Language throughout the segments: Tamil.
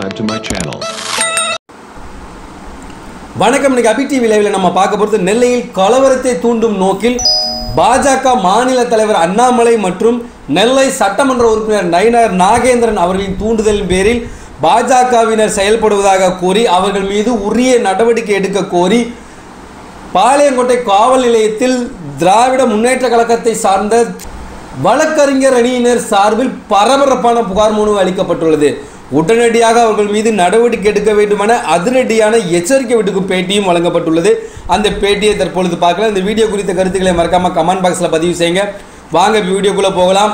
subscribe to my channel. வணக்கம் இன்னைக்கு அபி டிவி லைவ்ல நம்ம பார்க்க போகிறது நெல்லையில் கலவரத்தை தூண்டும் நோக்கில் பாஜக மாநில தலைவர் அண்ணாமலை மற்றும் நெல்லை சட்டமன்ற உறுப்பினர் நயினார் நாகேந்திரன் அவர்களின் தூண்டுதலின் பேரில் பாஜகவினர் செயல்படுவதாக கூறி அவர்கள் மீது உரிய நடவடிக்கை எடுக்க கோரி பாளையங்கோட்டை காவல் நிலையத்தில் திராவிட முன்னேற்ற கழகத்தை சார்ந்த வழக்கறிஞர் அணியினர் சார்பில் பரபரப்பான புகார் மனு அளிக்கப்பட்டுள்ளது உடனடியாக அவர்கள் மீது நடவடிக்கை எடுக்க வேண்டுமென அதிரடியான எச்சரிக்கை விடுக்கும் பேட்டியும் வழங்கப்பட்டுள்ளது அந்த பேட்டியை தற்பொழுது பார்க்கலாம் இந்த வீடியோ குறித்த கருத்துக்களை மறக்காம கமெண்ட் பாக்ஸில் பதிவு செய்யுங்க வாங்க வீடியோக்குள்ளே போகலாம்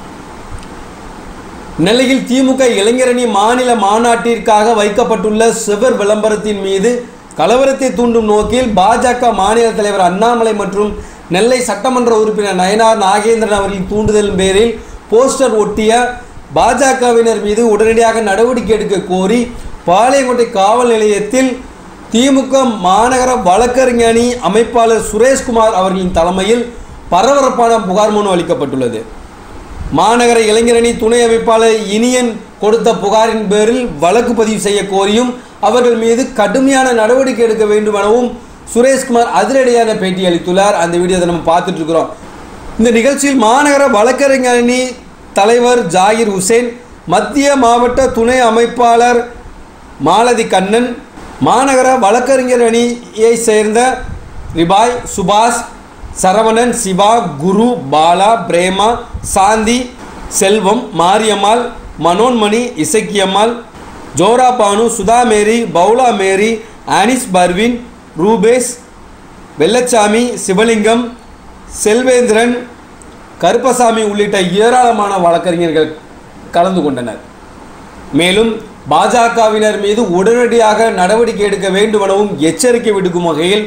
நெல்லையில் திமுக இளைஞரணி மாநில மாநாட்டிற்காக வைக்கப்பட்டுள்ள சுவர் விளம்பரத்தின் மீது கலவரத்தை தூண்டும் நோக்கில் பாஜக மாநில தலைவர் அண்ணாமலை மற்றும் நெல்லை சட்டமன்ற உறுப்பினர் நயனார் நாகேந்திரன் அவர்களின் தூண்டுதலின் பேரில் போஸ்டர் ஒட்டிய பாஜகவினர் மீது உடனடியாக நடவடிக்கை எடுக்க கோரி பாளையங்கோட்டை காவல் நிலையத்தில் திமுக மாநகர வழக்கறிஞர் அணி அமைப்பாளர் சுரேஷ்குமார் அவர்களின் தலைமையில் பரபரப்பான புகார் மனு அளிக்கப்பட்டுள்ளது மாநகர இளைஞரணி துணை அமைப்பாளர் இனியன் கொடுத்த புகாரின் பேரில் வழக்கு பதிவு செய்ய கோரியும் அவர்கள் மீது கடுமையான நடவடிக்கை எடுக்க வேண்டும் எனவும் சுரேஷ்குமார் அதிரடியான பேட்டி அளித்துள்ளார் அந்த வீடியோவை நம்ம பார்த்துட்டு இருக்கிறோம் இந்த நிகழ்ச்சியில் மாநகர வழக்கறிஞர் அணி தலைவர் ஜாகிர் ஹுசேன் மத்திய மாவட்ட துணை அமைப்பாளர் மாலதி கண்ணன் மாநகர வழக்கறிஞர் அணியை சேர்ந்த ரிபாய் சுபாஷ் சரவணன் சிவா குரு பாலா பிரேமா சாந்தி செல்வம் Mariammal Manonmani Isakkiammal Zohra Banu Sudha Mary Paula Mary Anis Parveen Rupesh Vellaichamy Sivalingam Selvendran Karuppasamy உள்ளிட்ட ஏராளமான வழக்கறிஞர்கள் கலந்து கொண்டனர் மேலும் பாஜகவினர் மீது உடனடியாக நடவடிக்கை எடுக்க வேண்டும் எனவும் எச்சரிக்கை விடுக்கும் வகையில்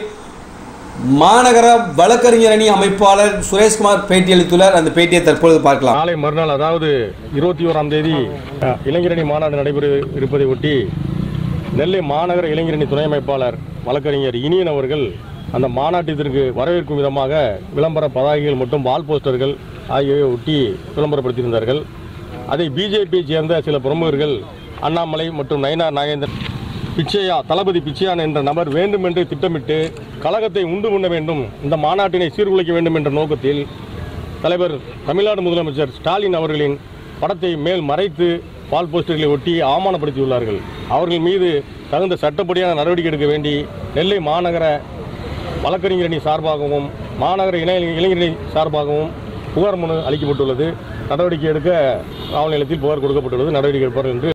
மாநகர வழக்கறிஞர் அணி அமைப்பாளர் சுரேஷ்குமார் பேட்டியளித்துள்ளார் அந்த பேட்டியை தற்பொழுது பார்க்கலாம் நாளை மறுநாள் அதாவது இருபத்தி ஓராம் தேதி அஹ், இளைஞரணி மாநாடு நடைபெற இருப்பதை ஒட்டி நெல்லை மாநகர இளைஞரணி துணை அமைப்பாளர் வழக்கறிஞர் இனியன் அவர்கள் அந்த மாநாட்டிற்கு வரவேற்கும் விதமாக விளம்பர பதாகைகள் மற்றும் வால் போஸ்டர்கள் ஆகியவை ஒட்டி விளம்பரப்படுத்தியிருந்தார்கள் அதை பிஜேபியை சேர்ந்த சில பிரமுகர்கள் அண்ணாமலை மற்றும் நயினார் நாகேந்திரன் பிச்சையா தளபதி பிச்சையான் என்ற நபர் வேண்டுமென்றே திட்டமிட்டு கழகத்தை உண்டு பண்ண வேண்டும் இந்த மாநாட்டினை சீர்குலைக்க வேண்டும் என்ற நோக்கத்தில் தலைவர் தமிழ்நாடு முதலமைச்சர் ஸ்டாலின் அவர்களின் படத்தை மேல் மறைத்து பால் போஸ்டர்களை ஒட்டி அவமானப்படுத்தியுள்ளார்கள் அவர்கள் மீது தகுந்த சட்டப்படியான நடவடிக்கை எடுக்க வேண்டி நெல்லை மாநகர வழக்கறிஞர் அணி சார்பாகவும் மாநகர இணை இளைஞரணி சார்பாகவும் புகார் மனு அளிக்கப்பட்டுள்ளது நடவடிக்கை எடுக்க காவல் நிலையத்தில் புகார் கொடுக்கப்பட்டுள்ளது நடவடிக்கை எடுப்பார்கள் என்று